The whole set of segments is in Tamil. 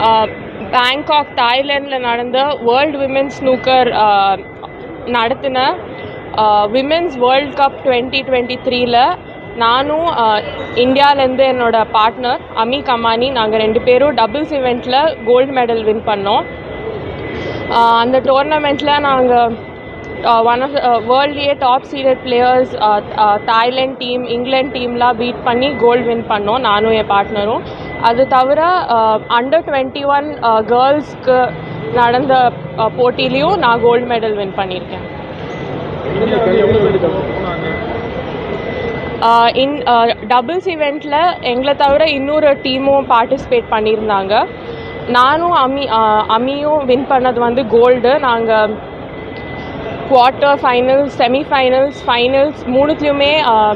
பேங்காக் தாய்லாண்டில் நடந்த வேர்ல்டு விமென்ஸ் ஸ்னூக்கர் நடத்தின women's world cup twenty twenty த்ரீல நானும் இந்தியாவிலேருந்து என்னோட பார்ட்னர் அமி கமானி நாங்கள் ரெண்டு பேரும் டபுள்ஸ் இவெண்ட்டில் கோல்டு மெடல் வின் பண்ணோம் ஆஹ் அந்த டோர்னமெண்ட்டில் நாங்கள் ஒன் ஆஃப் வேர்ல்ட்லேயே top seeded players Thailand team இங்கிலாந்து டீம்லாம் பீட் பண்ணி கோல்டு வின் பண்ணோம் நானும் என் பார்ட்னரும் அது தவிர அண்டர் டுவெண்ட்டி ஒன் கேர்ள்ஸ்க்கு நடந்த ஆஹ் போட்டியிலையும் நான் கோல்டு மெடல் வின் பண்ணியிருக்கேன் இன் டபுள்ஸ் இவெண்ட்டில் எங்களை தவிர இன்னொரு டீமும் பார்ட்டிசிபேட் பண்ணியிருந்தாங்க நானும் அமி ஆஹ் அமியும் வின் பண்ணது வந்து கோல்டு நாங்கள் குவார்ட்டர் ஃபைனல்ஸ் செமிஃபைனல்ஸ் ஃபைனல்ஸ் மூணுத்துலேயுமே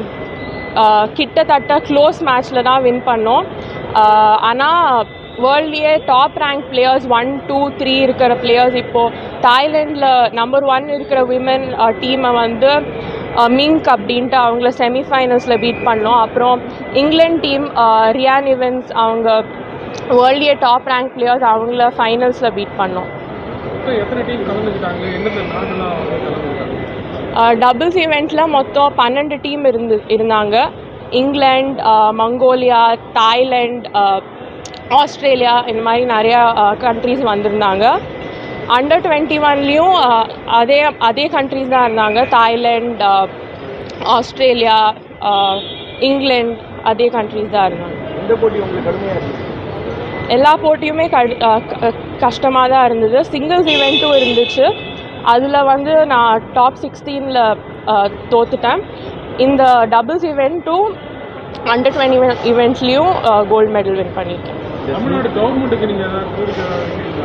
கிட்டத்தட்ட க்ளோஸ் மேட்ச்சில் தான் வின் பண்ணோம் ஆனால் வேர்ல்ட்லேயே top rank players one two three இருக்கிற பிளேயர்ஸ் இப்போது தாய்லாண்டில் நம்பர் ஒன் இருக்கிற விமன் டீமை வந்து மிங்க் அப்படின்ட்டு அவங்கள செமிஃபைனல்ஸில் பீட் பண்ணோம் அப்புறம் இங்கிலாந்து டீம் ரியான் இவன்ஸ் அவங்க வேர்ல்ட்லேயே டாப் ரேங்க் பிளேயர்ஸ் அவங்கள ஃபைனல்ஸில் பீட் பண்ணோம் எத்தனை டீம் கலந்துக்கிட்டாங்க எந்தெந்த நாடுலாம் வந்து கலந்துக்கிட்டாங்க டபுள்ஸ் ஈவெண்ட்டில் மொத்தம் பன்னெண்டு டீம் இருந்து இருந்தாங்க இங்கிலாந்து மங்கோலியா தாய்லாந்து ஆஸ்திரேலியா இந்த மாதிரி நிறையா கண்ட்ரீஸ் வந்திருந்தாங்க அண்டர் டுவெண்ட்டி ஒன்லேயும் அதே அதே கண்ட்ரீஸ் தான் இருந்தாங்க தாய்லாந்து ஆஸ்திரேலியா இங்கிலாந்து அதே கண்ட்ரீஸ் தான் இருந்தாங்க எந்த போட்டி உங்களுக்கு கடுமையாக இருந்துச்சு எல்லா போட்டியுமே கஷ்டமாக தான் இருந்தது சிங்கிள்ஸ் ஈவெண்ட்டும் இருந்துச்சு அதில் வந்து நான் டாப் சிக்ஸ்டீனில் தோத்துட்டேன் இந்த டபுள்ஸ் ஈவெண்ட்டும் அண்டர் டுவெண்ட்டி ஈவெண்ட்லேயும் கோல்டு மெடல் வின் பண்ணியிருக்கேன் தமிழ்நாடு கவர்மெண்ட்டுக்கு நீங்கள் ஏதாவது கோரிக்கை ஏதாவது வைக்கிறீங்களா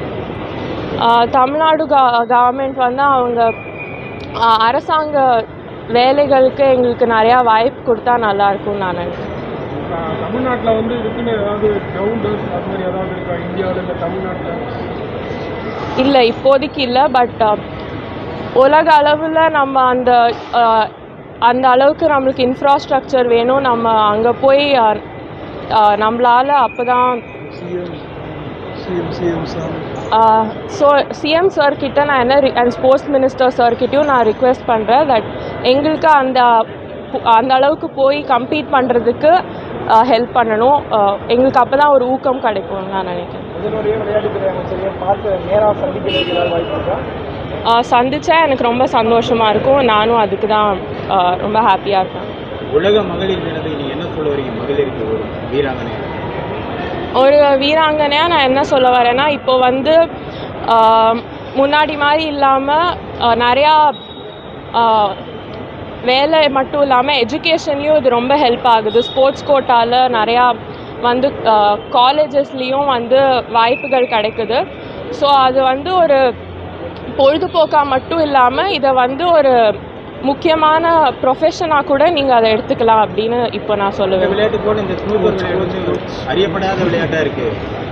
ஆஹ் தமிழ்நாடு கவர்மெண்ட் வந்து அவங்க ஆஹ் அரசாங்க வேலைகளுக்கு எங்களுக்கு நிறையா வாய்ப்பு கொடுத்தா நல்லாயிருக்கும்னு நான் நினைக்கிறேன் தமிழ்நாட்டில் வந்து இதுக்குன்னு ஏதாவது கிரவுண்டர்ஸ் அது மாதிரி ஏதாவது இருக்கா இந்தியாவில் இல்லை தமிழ்நாட்டில் இல்லை இப்போதைக்கு இல்லை பட் உலக அளவில் நம்ம அந்த ஆஹ், அந்த அளவுக்கு நம்மளுக்கு இன்ஃப்ராஸ்ட்ரக்சர் வேணும் நம்ம அங்கே போய் ஆஹ், ஆஹ், நம்மளால அப்போ தான் CM CM CM sir so CM sir கிட்ட நான் என்ன அண்ட் ஸ்போர்ட்ஸ் மினிஸ்டர் சார் கிட்டயும் நான் ரிக்வெஸ்ட் பண்ணுறேன் தட் எங்களுக்கு அந்த அந்த அளவுக்கு போய் கம்பீட் பண்ணுறதுக்கு ஹெல்ப் பண்ணணும் ஆஹ், எங்களுக்கு அப்போ தான் ஒரு ஊக்கம் கிடைக்கும்னு நான் நினைக்கிறேன் முதல்வரையே விளையாட்டுத்துறை அமைச்சரையே பார்த்து நேராக சந்திக்கிறதுக்கு ஏதாவது வாய்ப்பு இருக்கா ஆஹ், சந்திச்சா எனக்கு ரொம்ப சந்தோஷமாக இருக்கும் நானும் அதுக்கு தான் ஆஹ், ரொம்ப ஹாப்பியாக இருப்பேன் உலக மகளிர் தினத்துக்கு நீங்க என்ன சொல்ல வரீங்க மகளிருக்கு ஒரு வீராங்கனை ஒரு வீராங்கனையாக நான் என்ன சொல்ல வரேன்னா இப்போ வந்து ஆஹ், முன்னாடி மாதிரி இல்லாமல் நிறையா ஆஹ், வேலை மட்டும் இல்லாமல் எஜுகேஷன்லேயும் இது ரொம்ப ஹெல்ப் ஆகுது ஸ்போர்ட்ஸ் கோட்டாவில் நிறையா வந்து காலேஜஸ்லேயும் வந்து வாய்ப்புகள் கிடைக்குது ஸோ அது வந்து ஒரு பொழுதுபோக்காக மட்டும் இல்லாமல் இதை வந்து ஒரு முக்கியமான ப்ரொஃபஷனாக கூட நீங்கள் அதை எடுத்துக்கலாம் அப்படின்னு இப்போ நான் இந்த சொல்லுவேன் விளையாட்டு போல இந்த ஸ்னூக்கர் விளையாட்டு வந்து அறியப்படாத விளையாட்டா இருக்கு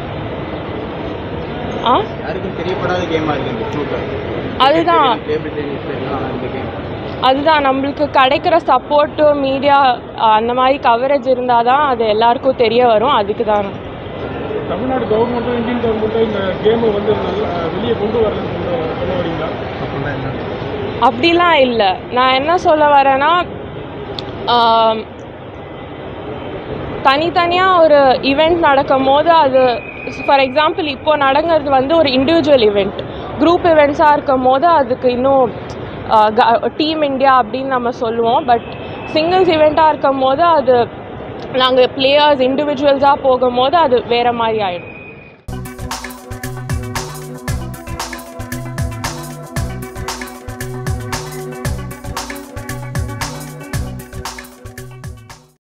ஆ யாருக்கும் தெரியப்படாத கேமா இருக்கு இந்த ஸ்னூக்கர் அதுதான் டேபிள் டென்னிஸ் எல்லாம் இந்த கேம் அதுதான் நம்மளுக்கு கிடைக்கிற சப்போர்ட்டு மீடியா அந்த மாதிரி கவரேஜ் இருந்தால் தான் அது எல்லாருக்கும் தெரிய வரும் அதுக்கு தான் தமிழ்நாடு கவர்மெண்ட்டும் இந்தியன் கவர்மெண்ட்டும் இந்த கேமை வந்து நல்லா வெளியே கொண்டு வரலன்னு சொல்ல சொல்ல வரீங்களா அப்படிலாம் இல்லை நான் என்ன சொல்ல வரேன்னா ஆம், தனித்தனியாக ஒரு ஈவெண்ட் நடக்கும் போது அது ஃபார் எக்ஸாம்பிள் இப்போ நடங்கிறது வந்து ஒரு இண்டிவிஜுவல் ஈவெண்ட் குரூப் ஈவெண்ட்ஸாக இருக்கும் போது அதுக்கு இன்னும் டீம் இந்தியா அப்படின்னு நம்ம சொல்லுவோம் பட் சிங்கிள்ஸ் ஈவெண்ட்டாக இருக்கும் போது அது நாங்கள் பிளேயர்ஸ் இண்டிவிஜுவல்ஸாக போகும்போது அது வேறு மாதிரி ஆகிடும்